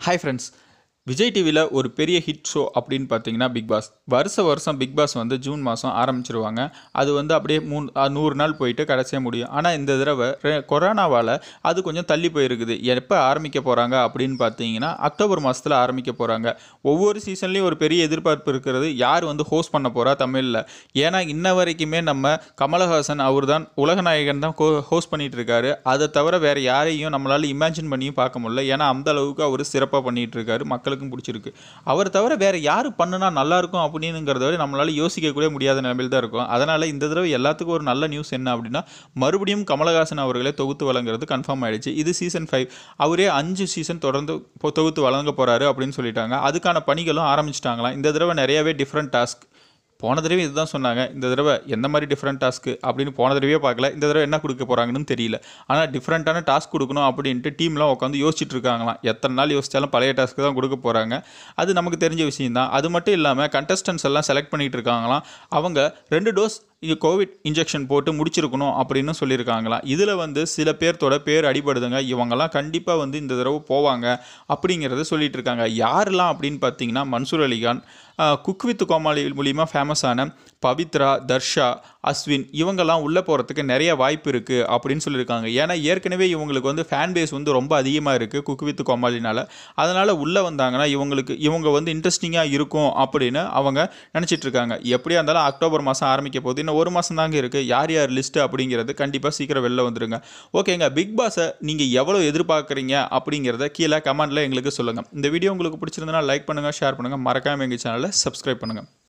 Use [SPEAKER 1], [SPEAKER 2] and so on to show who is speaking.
[SPEAKER 1] hi friends Vijay டிவியில் ஒரு பெரிய ஹிட் ஷோ அப்படின்னு பார்த்தீங்கன்னா பிக் பாஸ் வருஷ வருஷம் பிக் பாஸ் வந்து ஜூன் மாதம் ஆரம்பிச்சிருவாங்க அது வந்து அப்படியே மூணு அ, நூறு நாள் போயிட்டு கடைசியாக முடியும் ஆனால் இந்த தடவை ரெ- கொரோனாவால் அது கொஞ்சம் தள்ளி போயிருக்குது எப்போ ஆரம்பிக்க போகிறாங்க அப்படின்னு பார்த்தீங்கன்னா அக்டோபர் மாதத்தில் ஆரம்பிக்க போகிறாங்க ஒவ்வொரு சீசன்லேயும் ஒரு பெரிய எதிர்பார்ப்பு இருக்கிறது யார் வந்து ஹோஸ்ட் பண்ண போகிறா தமிழில் ஏன்னா இன்ன வரைக்குமே நம்ம கமலஹாசன் அவர் தான் உலகநாயகன் தான் ஹோஸ்ட் பண்ணிட்டு இருக்காரு அதை தவிர வேற யாரையும் நம்மளால இமேஜின் பண்ணியும் பார்க்க முடியல ஏன்னா அந்த அளவுக்கு அவர் சிறப்பாக பண்ணிட்டு இருக்காரு மக்களுக்கும் பிடிச்சிருக்கு அவர் தவிர வேற யார் பண்ணுனா நல்லா இருக்கும் அப்படிங்கிறத விட நம்மளால யோசிக்க கூட முடியாத நிலைமையில் தான் இருக்கும் அதனால இந்த தடவை எல்லாத்துக்கும் ஒரு நல்ல நியூஸ் என்ன அப்படின்னா மறுபடியும் கமலஹாசன் அவர்களே தொகுத்து வழங்குறது கன்ஃபார்ம் ஆயிடுச்சு இது சீசன் ஃபைவ் அவரே அஞ்சு சீசன் தொடர்ந்து பொ- தொகுத்து வழங்க போறாரு அப்படின்னு சொல்லிட்டாங்க அதுக்கான பணிகளும் ஆரம்பிச்சிட்டாங்களாம் இந்த தடவை நிறையவே டிஃப்ரெண்ட் டாஸ்க் போன தடவை இதுதான் சொன்னாங்க இந்த தடவை எந்த மாதிரி டிஃப்ரெண்ட் டாஸ்க்கு அப்படின்னு போன தடவையே பார்க்கல இந்த தடவை என்ன கொடுக்க போகிறாங்கன்னு தெரியல ஆனால் டிஃப்ரெண்ட்டான டாஸ்க் கொடுக்கணும் அப்படின்ட்டு டீம்லாம் உட்காந்து யோசிச்சுட்டு இருக்காங்களாம் எத்தனை நாள் யோசிச்சாலும் பழைய டாஸ்க்கு தான் கொடுக்க போகிறாங்க அது நமக்கு தெரிஞ்ச விஷயம் தான் அது மட்டும் இல்லாமல் கண்டஸ்டன்ஸ் எல்லாம் செலக்ட் பண்ணிட்டு இருக்காங்களாம் அவங்க ரெண்டு டோஸ் இது கோவிட் இன்ஜெக்ஷன் போட்டு முடிச்சிருக்கணும் அப்படின்னு சொல்லியிருக்காங்களாம் இதில் வந்து சில பேர்த்தோட பேர் அடிபடுதுங்க இவங்கெல்லாம் கண்டிப்பாக வந்து இந்த தடவை போவாங்க அப்படிங்கிறத சொல்லிட்டு இருக்காங்க யாரெல்லாம் அப்படின்னு பார்த்தீங்கன்னா மன்சூர் அலிகான் குக் வித் கோமாளி மூலிமா ஃபேமஸான பவித்ரா தர்ஷா அஸ்வின் இவங்கெல்லாம் உள்ளே போகிறதுக்கு நிறைய வாய்ப்பு இருக்குது அப்படின்னு சொல்லியிருக்காங்க ஏன்னா ஏற்கனவே இவங்களுக்கு வந்து ஃபேன் பேஸ் வந்து ரொம்ப அதிகமாக இருக்குது குக் வித் கோமாளினால அதனால் உள்ளே வந்தாங்கன்னா இவங்களுக்கு இவங்க வந்து இன்ட்ரெஸ்டிங்காக இருக்கும் அப்படின்னு அவங்க நினச்சிட்டு இருக்காங்க எப்படியா இருந்தாலும் அக்டோபர் மாதம் ஆரம்பிக்க போகுது இன்னும் ஒரு மாதம் தாங்க இருக்குது யார் யார் லிஸ்ட்டு அப்படிங்கிறது கண்டிப்பாக சீக்கிரம் வெளில வந்துருங்க ஓகேங்க பிக் பாஸை நீங்கள் எவ்வளோ எதிர்பார்க்குறீங்க அப்படிங்கிறத கீழே கமெண்ட்டில் எங்களுக்கு சொல்லுங்கள் இந்த வீடியோ உங்களுக்கு பிடிச்சிருந்தனா லைக் பண்ணுங்கள் ஷேர் பண்ணுங்கள் மறக்காமல் எங்கள் சேனலை சப்ஸ்கிரைப் பண்ணுங்கள்